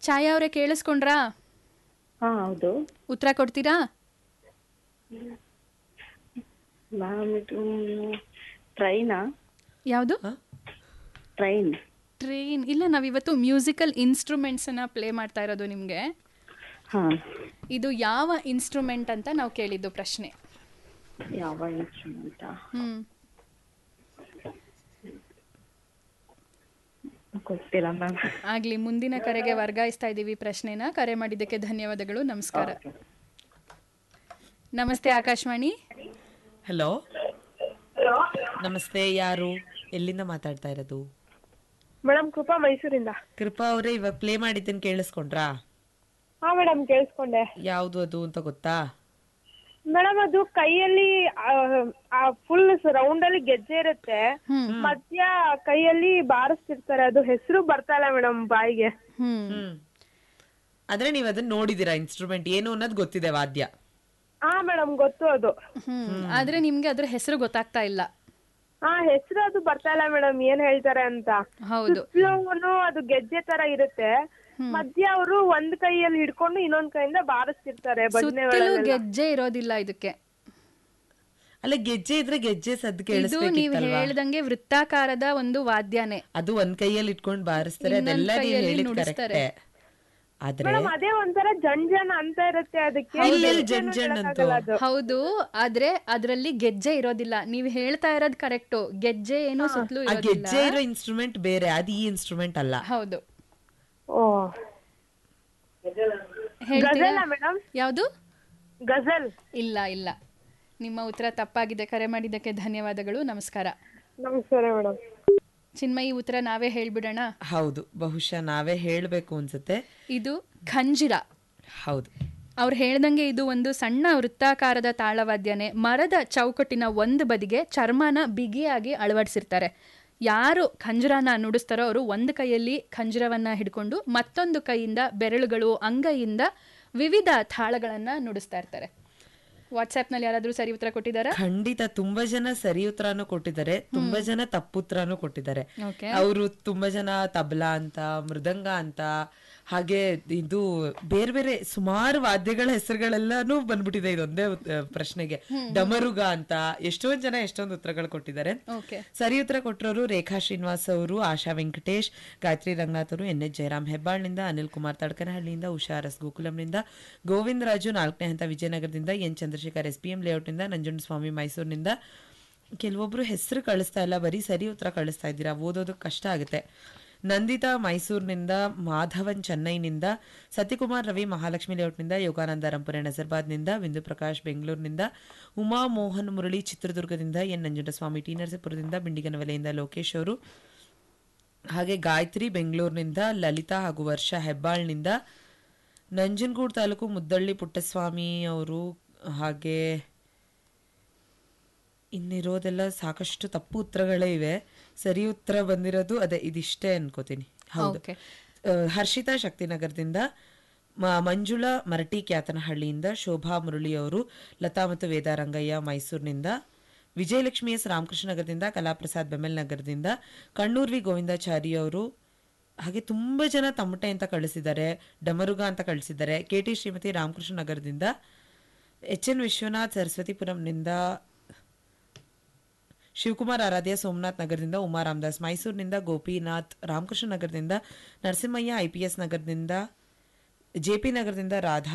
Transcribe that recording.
ಛಾಯಾ ಅವರೇ ಕೇಳಿಸ್ಕೊಂಡ್ರಾ ಹಾ ಹೌದು ಉತ್ತರ ಕೊಡ್ತೀರಾ ಮ್ಯಾಮ್ ಇದು ಟ್ರೈನಾ ಯಾವುದು ಟ್ರೈನ್ ಟ್ರೈನ್ ಇಲ್ಲ ನಾವಿವತ್ತು ಮ್ಯೂಸಿಕಲ್ ಇನ್ಸ್ಟ್ರೂಮೆಂಟ್ಸನ್ನು ಪ್ಲೇ ಮಾಡ್ತಾ ಇರೋದು ನಿಮಗೆ ಹಾ ಇದು ಯಾವ ಇನ್ಸ್ಟ್ರೂಮೆಂಟ್ ಅಂತ ನಾವು ಕೇಳಿದ್ದು ಪ್ರಶ್ನೆ ಯಾವ ಇನ್ಸ್ಟ್ರೂಮೆಂಟಾ ಹ್ಞೂ ಗೊತ್ತಿಲ್ಲ ಮ್ಯಾಮ್ ಆಗಲಿ ಮುಂದಿನ ಕರೆಗೆ ವರ್ಗಾಯಿಸ್ತಾ ಇದ್ದೀವಿ ಪ್ರಶ್ನೆನ ಕರೆ ಮಾಡಿದ್ದಕ್ಕೆ ಧನ್ಯವಾದಗಳು ನಮಸ್ಕಾರ ನಮಸ್ತೆ ಆಕಾಶವಾಣಿ ಹಲೋ ನಮಸ್ತೆ ಯಾರು ಎಲ್ಲಿಂದ ಮಾತಾಡ್ತಾ ಇರೋದು ಮೇಡಮ್ ಕೃಪಾ ಮೈಸೂರಿಂದ ಕೃಪಾ ಅವರೇ ಇವಾಗ ಪ್ಲೇ ಮಾಡಿದ್ದನ್ನು ಕೇಳಿಸ್ಕೊಂಡ್ರಾ ಹಾ ಮೇಡಮ್ ಕೇಳಿಸ್ಕೊಂಡೆ ಯಾವುದು ಅದು ಅಂತ ಗೊತ್ತಾ ಮೇಡಮ್ ಅದು ಕೈಯಲ್ಲಿ ಫುಲ್ ರೌಂಡ್ ಅಲ್ಲಿ ಗೆಜ್ಜೆ ಇರುತ್ತೆ ಹ್ಮ್. ಮಧ್ಯ ಕೈಯಲ್ಲಿ ಬಾರಿಸ್ತಿರ್ತಾರೆ ಅದು ಹೆಸರು ಬರ್ತಾ ಇಲ್ಲ ಮೇಡಮ್ ಬಾಯಿಗೆ ಹ್ಮ್ ಹ್ಮ್ ಆದ್ರೆ ನೀವು ಅದನ್ನ ನೋಡಿದೀರಾ ಇನ್ಸ್ಟ್ರೂಮೆಂಟ್ ಏನು ಅನ್ನೋದು ಗೊತ್ತಿದೆ ವಾದ್ಯ ಹಾ ಮೇಡಮ್ ಗೊತ್ತು ಅದು ಹ್ಮ್ ಆದ್ರೆ ನಿಮ್ಗೆ ಅದ್ರ ಹೆಸರು ಗೊತ್ತಾಗ್ತಾ ಇಲ್ಲ ಹಾ ಹೆಸರು ಅದು ಬರ್ತಾ ಇಲ್ಲ ಮೇಡಮ್ ಏನ್ ಹೇಳ್ತಾರೆ ಅಂತ ಹೌದು ಸುತ್ತಲೂ ಅದು ಗೆಜ್ಜೆ ತರ ಇರುತ್ತೆ ಮಧ್ಯ ಅವರು ಒಂದ್ ಕೈಯಲ್ಲಿ ಹಿಡ್ಕೊಂಡು ಇನ್ನೊಂದ್ ಕೈಯಿಂದ ಬಾರಿಸ್ತಿರ್ತಾರೆ ಸುತ್ತಲೂ ಭಜನೆಗಳೆಲ್ಲ ಗೆಜ್ಜೆ ಇರೋದಿಲ್ಲ ಇದಕ್ಕೆ ಅಲ್ಲ ಗೆಜ್ಜೆ ಇದ್ರೆ ಗೆಜ್ಜೆ ಸದ್ದು ಇದು ನೀವು ಕೇಳಿಸ್ಬೇಕಿತ್ತಲ್ವಾ ಹೇಳ್ದಂಗೆ ವೃತ್ತಾಕಾರದ ಒಂದು ವಾದ್ಯನೇ ಅದು ಒಂದ್ ಕೈಯಲ್ಲಿ ಇಟ್ಕೊಂಡು ಬಾರಿಸ್ತಾರೆ ಇನ್ನೊಂದ್ ಅದೆಲ್ಲ ನೀವು ಕೈಯಲ್ಲಿ ಹೇಳಿದ್ ನುಡಿಸ್ತಾರೆ. ಕರೆಕ್ಟೇ ಆದ್ರೆ ಮೇಡಮ್ ಅದೇ ಒಂಥರ ಜನ್ ಜನ್ ಅಂತ ಇರುತ್ತೆ ಅದಕ್ಕೆ ಇಲ್ಲ, ಇಲ್ಲ, ಗೆಜ್ಜೆನೂ ಜನ್ ಜನ್ ಅಂತೂ. ಹೇಳಕ್ಕಾಗಲ್ಲ ಅದು. ಹೌದು ಆದ್ರೆ ಅದ್ರಲ್ಲಿ ಗೆಜ್ಜೆ ಇರೋದಿಲ್ಲ ನೀವು ಹೇಳ್ತಾ ಇರೋದ್ ಕರೆಕ್ಟು ಗೆಜ್ಜೆ ಏನು ಸುತ್ತಲೂ ಆ ಇರೋದಿಲ್ಲ ಗೆಜ್ಜೆ ಇರೋ ಇನ್ಸ್ಟ್ರೂಮೆಂಟ್ ಬೇರೆ ಅದು ಈ ಇನ್ಸ್ಟ್ರೂಮೆಂಟ್ ಅಲ್ಲ ಹೌದು ಓ ಹೇಳ್ತೀರಾ ಗಜಲ ಮೇಡಮ್ ಯಾವುದು ಗಜಲ್ ಇಲ್ಲ ಇಲ್ಲ ನಿಮ್ಮ ಉತ್ತರ ತಪ್ಪಾಗಿದೆ ಕರೆ ಮಾಡಿದ್ದಕ್ಕೆ ಧನ್ಯವಾದಗಳು ನಮಸ್ಕಾರ ನಮಸ್ಕಾರ ಮೇಡಮ್ ಚಿನ್ಮಯಿ ಉತ್ತರ ನಾವೇ ಹೇಳ್ಬಿಡೋಣ ಹೌದು ಬಹುಶಃ ನಾವೇ ಹೇಳ್ಬೇಕು ಅನ್ಸುತ್ತೆ ಇದು ಖಂಜಿರ ಹೌದು ಅವ್ರು ಹೇಳ್ದಂಗೆ ಇದು ಒಂದು ಸಣ್ಣ ವೃತ್ತಾಕಾರದ ತಾಳವಾದ್ಯನೇ ಮರದ ಚೌಕಟ್ಟಿನ ಒಂದು ಬದಿಗೆ ಚರ್ಮನ ಬಿಗಿಯಾಗಿ ಅಳವಡಿಸಿರ್ತಾರೆ ಯಾರು ಖಂಜರನ ನುಡಿಸ್ತಾರೋ ಅವರು ಒಂದು ಕೈಯಲ್ಲಿ ಖಂಜರವನ್ನ ಹಿಡ್ಕೊಂಡು ಮತ್ತೊಂದು ಕೈಯಿಂದ ಬೆರಳುಗಳು ಅಂಗೈಯಿಂದ ವಿವಿಧ ತಾಳಗಳನ್ನ ನುಡಿಸ್ತಾ ಇರ್ತಾರೆ ವಾಟ್ಸ್ಆ್ಯಪ್ನಲ್ಲಿ ಯಾರಾದರೂ ಸರಿ ಉತ್ತರ ಕೊಟ್ಟಿದ್ದಾರಾ ಖಂಡಿತ ತುಂಬಾ ಜನ ಸರಿ ಉತ್ತರನು ಕೊಟ್ಟಿದ್ದಾರೆ ತುಂಬಾ ಜನ ತಪ್ಪುತ್ತರನು ಕೊಟ್ಟಿದ್ದಾರೆ ಓಕೆ ಅವರು ತುಂಬಾ ಜನ ತಬಲಾ ಅಂತ ಮೃದಂಗ ಅಂತ ಹಾಗೆ ಇದು ಬೇರೆ ಬೇರೆ ಸುಮಾರು ವಾದ್ಯಗಳ ಹೆಸರುಗಳೆಲ್ಲಾನು ಬಂದ್ಬಿಟ್ಟಿದೆ ಇದೊಂದೇ ಉತ್- ಆ, ಪ್ರಶ್ನೆಗೆ ಡಮರುಗ ಅಂತ ಎಷ್ಟೊಂದ್ ಜನ ಎಷ್ಟೊಂದು ಉತ್ತರಗಳು ಕೊಟ್ಟಿದ್ದಾರೆ ಓಕೆ ಸರಿ ಉತ್ತರ ಕೊಟ್ಟರೋರು ರೇಖಾ ಶ್ರೀನಿವಾಸ್ ಅವರು ಆಶಾ ವೆಂಕಟೇಶ್ ಗಾಯತ್ರಿ ರಂಗನಾಥ್ ಅವರು ಎನ್ ಎಚ್ ಜಯರಾಮ್ ಹೆಬ್ಬಾಳ್ನಿಂದ ಅನಿಲ್ ಕುಮಾರ್ ತಡಕನಹಳ್ಳಿಯಿಂದ ಉಷಾ ಅರಸ್ ಗೋಕುಲಂನಿಂದ ಗೋವಿಂದ ರಾಜು ನಾಲ್ಕನೇ ಹಂತ ವಿಜಯನಗರದಿಂದ N Chandrashekar S P M ಲೇಔಟ್ನಿಂದ ನಂಜುಂಡಸ್ವಾಮಿ ಮೈಸೂರಿನಿಂದ ಕೆಲವೊಬ್ರು ಹೆಸರು ಕಳಿಸ್ತಾ ಇಲ್ಲ ಬರೀ ಸರಿ ಉತ್ತರ ಕಳಿಸ್ತಾ ಇದ್ದೀರಾ ಓದೋದಕ್ಕೆ ಕಷ್ಟ ಆಗುತ್ತೆ ನಂದಿತಾ ಮೈಸೂರಿನಿಂದ ಮಾಧವನ್ ಚೆನ್ನೈನಿಂದ ಸತ್ಯಕುಮಾರ್ ರವಿ ಮಹಾಲಕ್ಷ್ಮಿ ಲೇಔಟ್ನಿಂದ ಯೋಗಾನಂದ ರಂಪುರೆ ನಜರ್ಬಾದ್ನಿಂದ ಬಿಂದು ಪ್ರಕಾಶ್ ಬೆಂಗಳೂರಿನಿಂದ ಉಮಾ ಮೋಹನ್ ಮುರಳಿ ಚಿತ್ರದುರ್ಗದಿಂದ ಎನ್ ನಂಜುಂಡಸ್ವಾಮಿ ಟಿ ನರಸೀಪುರದಿಂದ ಬಿಂಡಿಗನವಲೆಯಿಂದ ಲೋಕೇಶ್ ಅವರು ಹಾಗೆ ಗಾಯತ್ರಿ ಬೆಂಗಳೂರಿನಿಂದ ಲಲಿತಾ ಹಾಗೂ ವರ್ಷ ಹೆಬ್ಬಾಳ್ನಿಂದ ನಂಜನಗೂಡು ತಾಲೂಕು ಮುದ್ದಳ್ಳಿ ಪುಟ್ಟಸ್ವಾಮಿ ಅವರು ಹಾಗೆ ಇನ್ನಿರೋದೆಲ್ಲ ಸಾಕಷ್ಟು ತಪ್ಪು ಉತ್ತರಗಳೇ ಇವೆ ಸರಿ ಉತ್ತರ ಬಂದಿರೋದು ಅದೇ ಇದಿಷ್ಟೇ ಅನ್ಕೋತೀನಿ ಹೌದು ಓಕೆ ಆ, ಹರ್ಷಿತಾ ಶಕ್ತಿನಗರದಿಂದ ಮ- ಮಂಜುಳಾ ಮರಟಿ ಕ್ಯಾತನಹಳ್ಳಿಯಿಂದ ಶೋಭಾ ಮುರಳಿ ಅವರು ಲತಾ ಮತ್ತು ವೇದಾ ರಂಗಯ್ಯ ಮೈಸೂರಿನಿಂದ ವಿಜಯಲಕ್ಷ್ಮಿ ಎಸ್ ರಾಮಕೃಷ್ಣ ನಗರದಿಂದ ಕಲಾಪ್ರಸಾದ್ ಬೆಮೆಲ್ ನಗರದಿಂದ ಕಣ್ಣೂರ್ ವಿ ಗೋವಿಂದಾಚಾರಿ ಅವರು ಹಾಗೆ ತುಂಬ ಜನ ತಮಟೆ ಅಂತ ಕಳಿಸಿದ್ದಾರೆ ಡಮರುಗ ಅಂತ ಕಳಿಸಿದ್ದಾರೆ ಕೆ ಟಿ ಶ್ರೀಮತಿ ರಾಮಕೃಷ್ಣ ನಗರದಿಂದ ಎಚ್ ಎನ್ ವಿಶ್ವನಾಥ್ ಸರಸ್ವತಿಪುರಂನಿಂದ ಶಿವಕುಮಾರ್ ಆರಾಧ್ಯ ಸೋಮನಾಥ್ ನಗರದಿಂದ ಉಮಾ ರಾಮದಾಸ್ ಮೈಸೂರಿನಿಂದ ಗೋಪಿನಾಥ್ ರಾಮಕೃಷ್ಣ ನಗರದಿಂದ ನರಸಿಂಹಯ್ಯ ಐ ಪಿ ಎಸ್ ನಗರದಿಂದ ಜೆ ಪಿ ನಗರದಿಂದ ರಾಧಾ